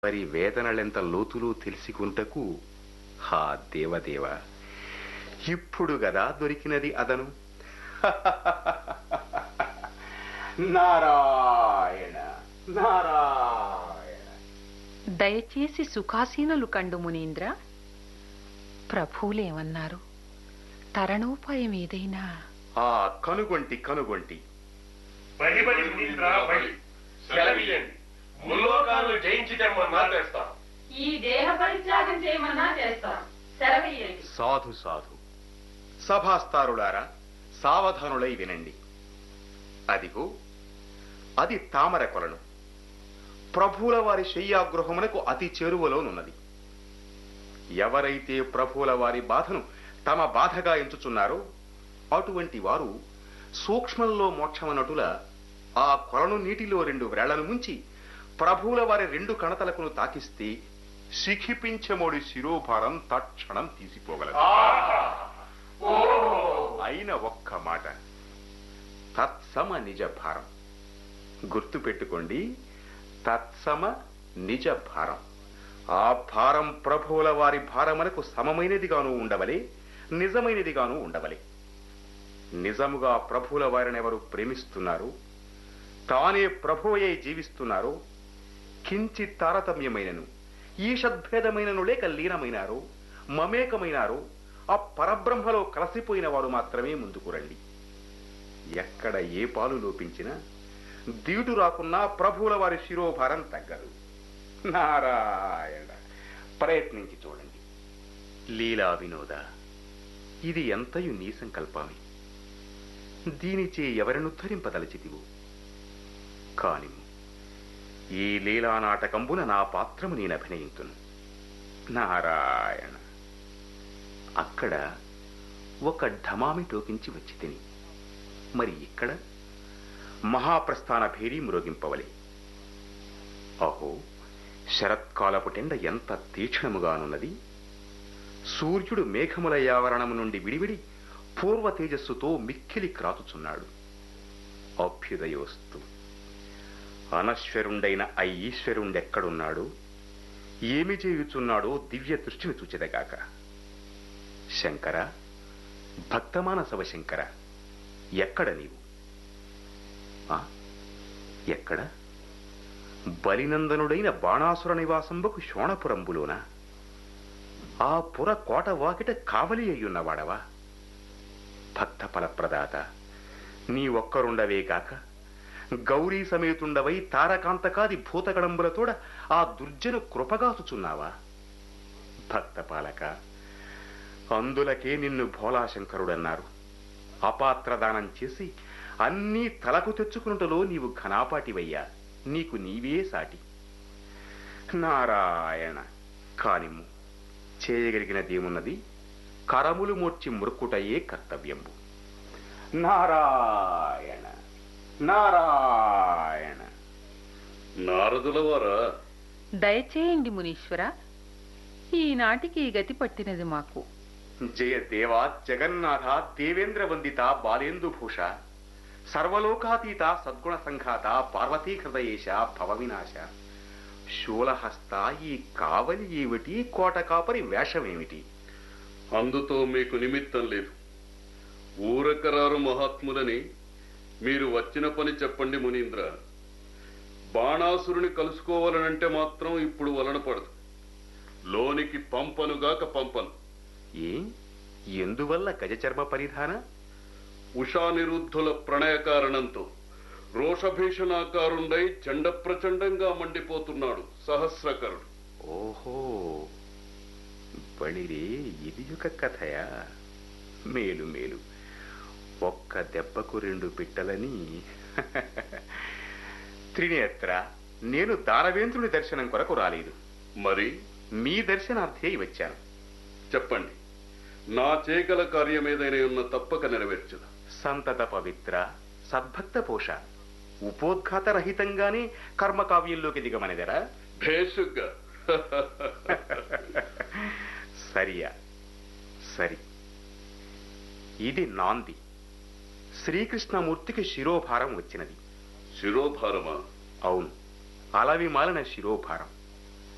వారి వేదనలెంత లోతులో తెలుసుకుంటకు హా దేవదేవ ఇప్పుడు గదా దొరికినది అదను నారాయణ నారాయణ దయచేసి సుఖాసీనులు కండు మునీంద్ర ప్రభువులేమన్నారు తరణోపాయం ఏదైనా ఆ కనుగొంటి కనుగొంటి బడి బడి మునీంద్ర బడి సెలవియండి ముల్లోకాలను జయించి తెమ్మన్నా తెస్తాం ఈ దేహ పరిత్యాగం చేయమన్నా చేస్తాం సెలవయ్యండి సాధు సాధు సభాస్తారులారా సావధానులై వినండి అదిగో అది తామర కొలను ప్రభువుల వారి శయ్యాగృహమునకు అతి చేరువలోనున్నది ఎవరైతే ప్రభువుల వారి బాధను తమ బాధగా ఎంచుచున్నారో అటువంటి వారు సూక్ష్మంలో మోక్షమనటుల ఆ కొలను నీటిలో రెండు వ్రేళ్లను ముంచి ప్రభువుల వారి రెండు కణతలకును తాకిస్తే శిఖిపించమోడి శిరోభారం తక్షణం తీసిపోగలదు అయిన ఒక్క మాట తత్సమ నిజ భారం గుర్తు పెట్టుకోండి తత్సమ నిజ భారం ఆ భారం ప్రభువుల వారి భారమునకు సమమైనదిగాను ఉండవలే నిజమైనదిగాను ఉండవలే నిజముగా ప్రభువుల వారిని ఎవరు ప్రేమిస్తున్నారు తానే ప్రభువయ్యే జీవిస్తున్నారో కించి తారతమ్యమైనను ఈషద్భేదమైనను లేక లీనమైనారో మమేకమైనారో ఆ పరబ్రహ్మలో కలసిపోయిన వారు మాత్రమే ముందుకు రండి ఎక్కడ ఏ పాలు లోపించినా దీటు రాకున్నా ప్రభువుల వారి శిరోభారం తగ్గదు నారాయణ ప్రయత్నించి చూడండి లీలా వినోద ఇది ఎంతయు నీ సంకల్పమే దీనిచే ఎవరినుద్ధరింపదలచితివు కానిము ఈ లీలా నాటకంబున నా పాత్రము నేను అభినయింతును నారాయణ అక్కడ ఒక ఢమామి టోకించి వచ్చి తిని మరి ఇక్కడ మహాప్రస్థాన భేరీ మ్రోగింపవలే అహో శరత్కాలపు టెండ ఎంత తీక్షణముగానున్నది సూర్యుడు మేఘముల యావరణము నుండి విడివిడి పూర్వ తేజస్సుతో మిక్కిలి క్రాతుచున్నాడు అభ్యుదయోస్తు అనశ్వరుండైన ఆ ఈశ్వరుండెక్కడున్నాడు ఏమి చేయుచున్నాడో దివ్య దృష్టిని చూచెదగాక శంకర భక్తమానసవ శంకర ఎక్కడ నీవు ఆ? ఎక్కడ బలినందనుడైన బాణాసుర నివాసంబకు శోణపురంబులోన ఆ పుర కోట వాకిట కావలి అయ్యున్నవాడవా భక్త ఫలప్రదాత నీ ఒక్కరుండవే కాక గౌరీ సమేతుండవై తారకాంతకాది భూతగణంబులతోడ ఆ దుర్జను కృపగాచుచున్నావా భక్త పాలక అందులకే నిన్ను భోలాశంకరుడన్నారు అపాత్రదానం చేసి అన్నీ తలకు తెచ్చుకున్నటలో నీవు ఘనాపాటివయ్యా నీకు నీవే సాటి నారాయణ కానిము చేయగలిగినదేమున్నది కరములు మోర్చి మురుక్కుటయే కర్తవ్యంబు నారాయణ నారాయణ నారదుల వారా దయచేయండి మునీశ్వర ఈనాటికి ఈ గతి పట్టినది మాకు జయ దేవా జగన్నాథ దేవేంద్ర వందిత బాలేందుభూష సర్వలోకాతీత సద్గుణ సంఘాత పార్వతీ హృదయేశ భవవినాశ శూలహస్త ఈ కావలి ఏమిటి కోట కాపరి వేషమేమిటి అందుతో మీకు నిమిత్తం లేదు ఊరకరారు మహాత్ములని మీరు వచ్చిన పని చెప్పండి మునీంద్ర బాణాసురుని కలుసుకోవాలనంటే మాత్రం ఇప్పుడు వలన పడదు లోనికి పంపనుగాక పంపను ఏ ఎందువల్ల గజచర్మ పరిధాన ఉషానిరుద్ధుల ప్రణయ కారణంతో రోషభీషణాకారుండై చండ ప్రచండంగా మండిపోతున్నాడు సహస్రకరుడు ఓహో బళిరే ఇది ఒక కథయా మేలు మేలు ఒక్క దెబ్బకు రెండు పిట్టలని త్రినేత్ర నేను దానవేంద్రుని దర్శనం కొరకు రాలేదు మరి మీ దర్శనార్థే వచ్చాను చెప్పండి నా చేయగల కార్యం ఏదైనా ఉన్న తప్పక నెరవేర్చదు సంతత పవిత్ర సద్భక్త పోష ఉపోద్ఘాత రహితంగానే కర్మకావ్యంలోకి దిగమనిదరా భేషుగ్గా సరియా సరి ఇది నాంది శ్రీకృష్ణమూర్తికి శిరోభారం వచ్చినది శిరోభారమా అవును అలవి మాలిన శిరోభారం